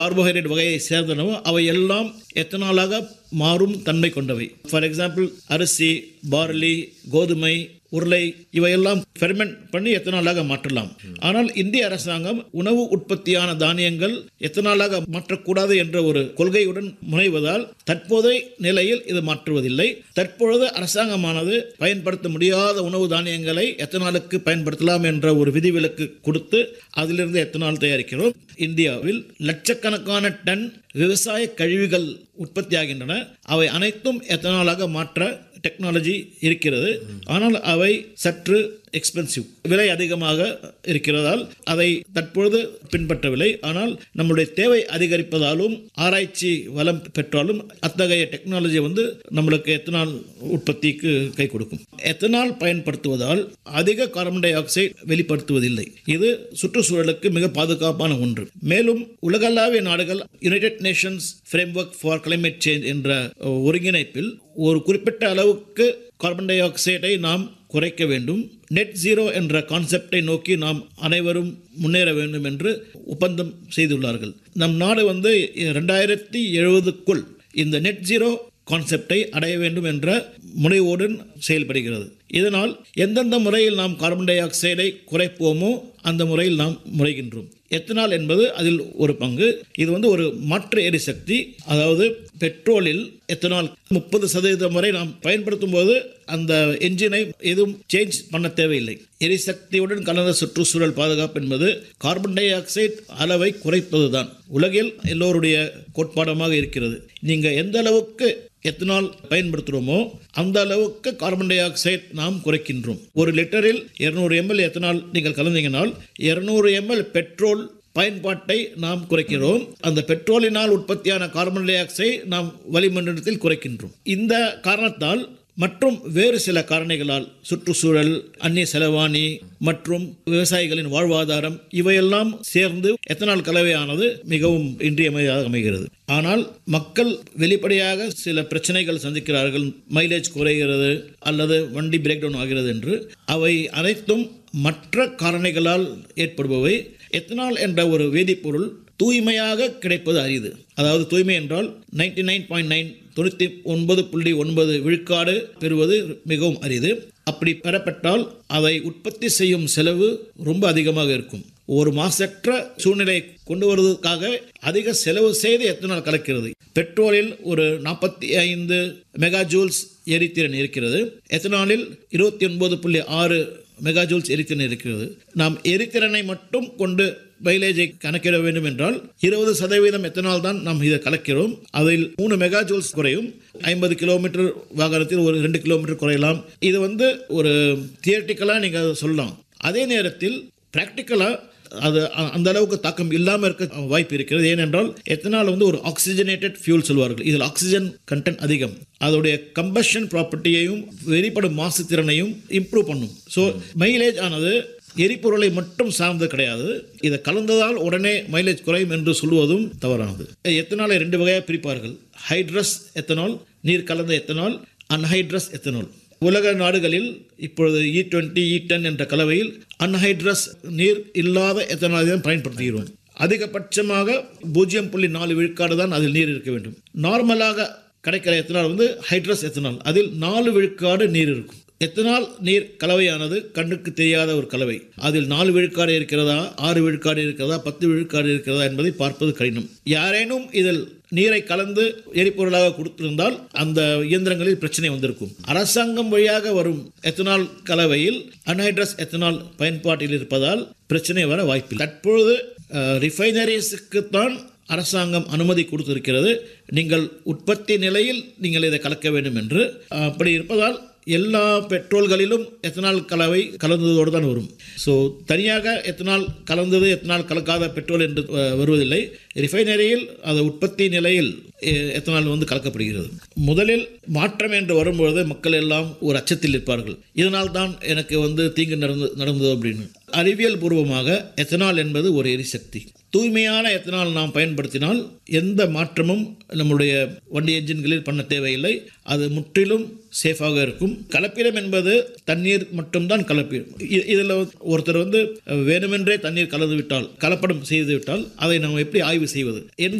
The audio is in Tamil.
கார்போஹைட்ரேட் வகையை சேர்ந்தனவோ அவை எல்லாம் எத்தனாலாக மாறும் தன்மை கொண்டவை ஃபார் எக்ஸாம்பிள் அரிசி பார்லி கோதுமை உருளை இவையெல்லாம் ஃபெர்மெண்ட் பண்ணி எத்தனாலாக மாற்றலாம் ஆனால் இந்திய அரசாங்கம் உணவு உற்பத்தியான தானியங்கள் எத்தனாலாக மாற்றக்கூடாது என்ற ஒரு கொள்கையுடன் முனைவதால் தற்போதைய நிலையில் இது மாற்றுவதில்லை தற்பொழுது அரசாங்கமானது பயன்படுத்த முடியாத உணவு தானியங்களை எத்தனாலுக்கு பயன்படுத்தலாம் என்ற ஒரு விதிவிலக்கு கொடுத்து அதிலிருந்து எத்தனால் தயாரிக்கிறோம் இந்தியாவில் லட்சக்கணக்கான டன் விவசாய கழிவுகள் உற்பத்தியாகின்றன அவை அனைத்தும் எத்தனாலாக மாற்ற டெக்னாலஜி இருக்கிறது ஆனால் அவை சற்று எக்ஸ்பென்சிவ் விலை அதிகமாக இருக்கிறதால் அதை தற்பொழுது பின்பற்றவில்லை ஆனால் நம்முடைய தேவை அதிகரிப்பதாலும் ஆராய்ச்சி வளம் பெற்றாலும் அத்தகைய டெக்னாலஜி வந்து நம்மளுக்கு எத்தனால் உற்பத்திக்கு கை கொடுக்கும் எத்தனால் பயன்படுத்துவதால் அதிக கார்பன் டை ஆக்சைடு வெளிப்படுத்துவதில்லை இது சுற்றுச்சூழலுக்கு மிக பாதுகாப்பான ஒன்று மேலும் உலகளாவிய நாடுகள் United Nations Framework for Climate Change என்ற ஒருங்கிணைப்பில் ஒரு குறிப்பிட்ட அளவுக்கு கார்பன் டை ஆக்சைடை நாம் குறைக்க வேண்டும் நெட் ஜீரோ என்ற கான்செப்டை நோக்கி நாம் அனைவரும் முன்னேற வேண்டும் என்று ஒப்பந்தம் செய்துள்ளார்கள் நம் நாடு வந்து ரெண்டாயிரத்தி எழுபதுக்குள் இந்த நெட் ஜீரோ கான்செப்டை அடைய வேண்டும் என்ற முனைவோடு செயல்படுகிறது இதனால் எந்தெந்த முறையில் நாம் கார்பன் டை ஆக்சைடை குறைப்போமோ அந்த முறையில் நாம் முறைகின்றோம் எத்தனால் என்பது அதில் ஒரு பங்கு இது வந்து ஒரு மாற்று எரிசக்தி அதாவது பெட்ரோலில் எத்தனால் முப்பது சதவீதம் வரை நாம் பயன்படுத்தும் போது அந்த என்ஜினை எதுவும் சேஞ்ச் பண்ண தேவையில்லை எரிசக்தியுடன் கலந்த சுற்றுச்சூழல் பாதுகாப்பு என்பது கார்பன் டை ஆக்சைடு அளவை குறைப்பதுதான் உலகில் எல்லோருடைய கோட்பாடமாக இருக்கிறது நீங்கள் எந்த அளவுக்கு எத்தனால் பயன்படுத்துகிறோமோ அந்த அளவுக்கு கார்பன் டை ஆக்சைடு நாம் குறைக்கின்றோம் ஒரு லிட்டரில் இருநூறு எம்எல் எத்தனால் நீங்கள் கலந்தீங்கனால் இருநூறு எம்எல் பெட்ரோல் பயன்பாட்டை நாம் குறைக்கிறோம் அந்த பெட்ரோலினால் உற்பத்தியான கார்பன் டை ஆக்சைடு நாம் வளிமண்டலத்தில் குறைக்கின்றோம் இந்த காரணத்தால் மற்றும் வேறு சில காரணிகளால் சுற்றுச்சூழல் அந்நிய செலவாணி மற்றும் விவசாயிகளின் வாழ்வாதாரம் இவையெல்லாம் சேர்ந்து எத்தனால் கலவையானது மிகவும் இன்றியமையாக அமைகிறது ஆனால் மக்கள் வெளிப்படையாக சில பிரச்சனைகள் சந்திக்கிறார்கள் மைலேஜ் குறைகிறது அல்லது வண்டி பிரேக் டவுன் ஆகிறது என்று அவை அனைத்தும் மற்ற காரணிகளால் ஏற்படுபவை எத்தனால் என்ற ஒரு வேதிப்பொருள் தூய்மையாக கிடைப்பது அரிது அதாவது தூய்மை என்றால் நைன்டி நைன் பாயிண்ட் நைன் தொண்ணூற்றி ஒன்பது புள்ளி ஒன்பது விழுக்காடு பெறுவது மிகவும் அரிது அப்படி பெறப்பட்டால் அதை உற்பத்தி செய்யும் செலவு ரொம்ப அதிகமாக இருக்கும் ஒரு மாசற்ற சூழ்நிலை கொண்டு வருவதற்காக அதிக செலவு செய்து எத்தனால் கலக்கிறது பெட்ரோலில் ஒரு நாற்பத்தி ஐந்து மெகா ஜூல்ஸ் எரித்திறன் இருக்கிறது எத்தனாலில் இருபத்தி ஒன்பது புள்ளி ஆறு மெகா ஜூல்ஸ் எரித்திறன் இருக்கிறது நாம் எரித்திறனை மட்டும் கொண்டு மைலேஜை கணக்கிட வேண்டும் என்றால் இருபது சதவீதம் எத்தனால் தான் நாம் இதை கலக்கிறோம் அதில் மூணு மெகா ஜூல்ஸ் குறையும் ஐம்பது கிலோமீட்டர் வாகனத்தில் ஒரு ரெண்டு கிலோமீட்டர் குறையலாம் இது வந்து ஒரு தியரட்டிக்கலாக நீங்கள் சொல்லலாம் அதே நேரத்தில் ப்ராக்டிக்கலாக அது அ- அந்த அளவுக்கு தாக்கம் இல்லாமல் இருக்க வாய்ப்பு இருக்கிறது ஏனென்றால் எத்தனால் வந்து ஒரு ஆக்சிஜனேட்டட் ஃபியூல் சொல்வார்கள் இதில் ஆக்சிஜன் கண்டென்ட் அதிகம் அதோடைய கம்பஷன் ப்ராப்பர்ட்டியையும் வெளிப்படும் மாசு திறனையும் இம்ப்ரூவ் பண்ணும் ஸோ மைலேஜ் ஆனது எரிபொருளை மட்டும் சார்ந்து கிடையாது இதை கலந்ததால் உடனே மைலேஜ் குறையும் என்று சொல்லுவதும் தவறானது எத்தனாலை ரெண்டு வகையாக பிரிப்பார்கள் ஹைட்ரஸ் எத்தனால் நீர் கலந்த எத்தனால் அன்ஹைட்ரஸ் எத்தனால் உலக நாடுகளில் இப்பொழுது இ டுவெண்ட்டி இ டென் என்ற கலவையில் அன்ஹைட்ரஸ் நீர் இல்லாத எத்தனால் தான் பயன்படுத்துகிறோம் அதிகபட்சமாக பூஜ்ஜியம் புள்ளி நாலு விழுக்காடு தான் அதில் நீர் இருக்க வேண்டும் நார்மலாக கிடைக்கிற எத்தனால் வந்து ஹைட்ரஸ் எத்தனால் அதில் நாலு விழுக்காடு நீர் இருக்கும் எத்தனால் நீர் கலவையானது கண்ணுக்கு தெரியாத ஒரு கலவை அதில் நாலு விழுக்காடு இருக்கிறதா ஆறு விழுக்காடு இருக்கிறதா பத்து விழுக்காடு இருக்கிறதா என்பதை பார்ப்பது கடினம் யாரேனும் இதில் நீரை கலந்து எரிபொருளாக கொடுத்திருந்தால் அந்த இயந்திரங்களில் பிரச்சனை வந்திருக்கும் அரசாங்கம் வழியாக வரும் எத்தனால் கலவையில் அன்ஹைட்ரஸ் எத்தனால் பயன்பாட்டில் இருப்பதால் பிரச்சனை வர வாய்ப்பில்லை தற்பொழுது ரிஃபைனரிஸுக்குத்தான் அரசாங்கம் அனுமதி கொடுத்திருக்கிறது நீங்கள் உற்பத்தி நிலையில் நீங்கள் இதை கலக்க வேண்டும் என்று அப்படி இருப்பதால் எல்லா பெட்ரோல்களிலும் எத்தனால் கலவை கலந்ததோடு தான் வரும் ஸோ தனியாக எத்தனால் கலந்தது எத்தனால் கலக்காத பெட்ரோல் என்று அஹ், வருவதில்லை ரிஃபைனரியில் அது உற்பத்தி நிலையில் எ- எத்தனால் வந்து கலக்கப்படுகிறது முதலில் மாற்றம் என்று வரும்பொழுது மக்கள் எல்லாம் ஒரு அச்சத்தில் இருப்பார்கள் இதனால் தான் எனக்கு வந்து தீங்கு நடந்து நடந்தது அப்படின்னு அறிவியல் பூர்வமாக எத்தனால் என்பது ஒரு எரிசக்தி தூய்மையான எத்தனால் நாம் பயன்படுத்தினால் எந்த மாற்றமும் நம்முடைய வண்டி என்ஜின்களில் பண்ண தேவையில்லை அது முற்றிலும் சேஃபாக இருக்கும் கலப்பிடம் என்பது தண்ணீர் மட்டும்தான் கலப்பிடும் இ- இதில் ஒருத்தர் வந்து வேணுமென்றே தண்ணீர் கலந்து விட்டால் கலப்படம் செய்து விட்டால் அதை நாம் எப்படி ஆய்வு செய்வது என்ற